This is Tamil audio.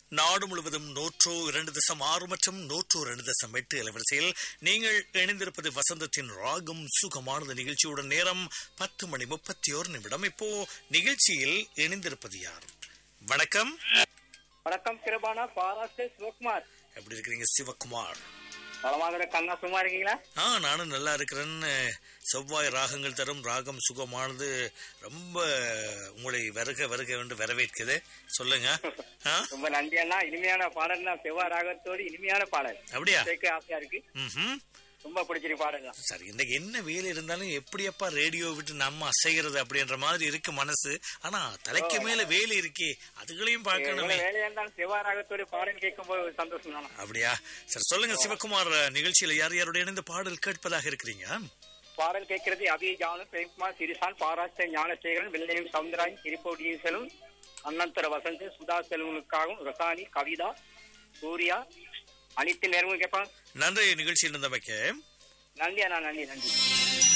நாடு முழுவதும் நூற்று இரண்டு தசம் ஆறு மற்றும் நூற்று இரண்டு தசம் எட்டு அலைவரிசையில் நீங்கள் இணைந்திருப்பது வசந்தத்தின் ராகம் சுகமானது நிகழ்ச்சியுடன் நேரம் பத்து மணி முப்பத்தி ஓரு நிமிடம் இப்போ நிகழ்ச்சியில் இணைந்திருப்பது யார் வணக்கம் வணக்கம் கிருபானா பாராசு சிவகுமார் எப்படி இருக்கிறீங்க சிவகுமார் நலமாக கண்ணா சும்மா இருக்கீங்களா ஆ நானும் நல்லா இருக்கிறேன்னு செவ்வாய் ராகங்கள் தரும் ராகம் சுகமானது ரொம்ப உங்களை வருக வருக என்று வரவேற்குது சொல்லுங்க ஆ? ரொம்ப நன்றி அண்ணா இனிமையான பாடல் தான் செவ்வாய் ராகத்தோடு இனிமையான பாடல் அப்படியா கேட்க ஆசையா இருக்கு ம்ஹும். ரொம்ப பிடிச்சிருக்கு பாடல் தான் சரி இன்னைக்கு என்ன வேலை இருந்தாலும் எப்படியப்பா ரேடியோ விட்டு நம்ம அசைகிறது அப்படின்ற மாதிரி இருக்கு மனசு ஆனா தலைக்கு மேல வேலை இருக்கே அதுகளையும் பார்க்கணுமே எவ்வளவு வேலையா இருந்தாலும் செவ்வாய் ராகத்தோடு பாடல் கேட்கும் போது ஒரு சந்தோஷம் தானே அப்படியா சரி சொல்லுங்க சிவகுமார் நிகழ்ச்சியில யார் யாரோட இணைந்து பாடல் கேட்பதாக இருக்கிறீங்க பாடல் கேட்கிறது அபிய ஜானு பிரேம்குமார் சிறிசான் பாராச ஞானசேகரன் வெள்ளையும் சவுந்தராயன் திருப்போடி செல்வம் அண்ணந்தர வசந்த் சுதா செல்வனுக்காகவும் ரசானி கவிதா சூர்யா அனைத்து நேரமும் கேட்பான் நன்றி நிகழ்ச்சியில் இருந்தமைக்க நன்றி அண்ணா நன்றி நன்றி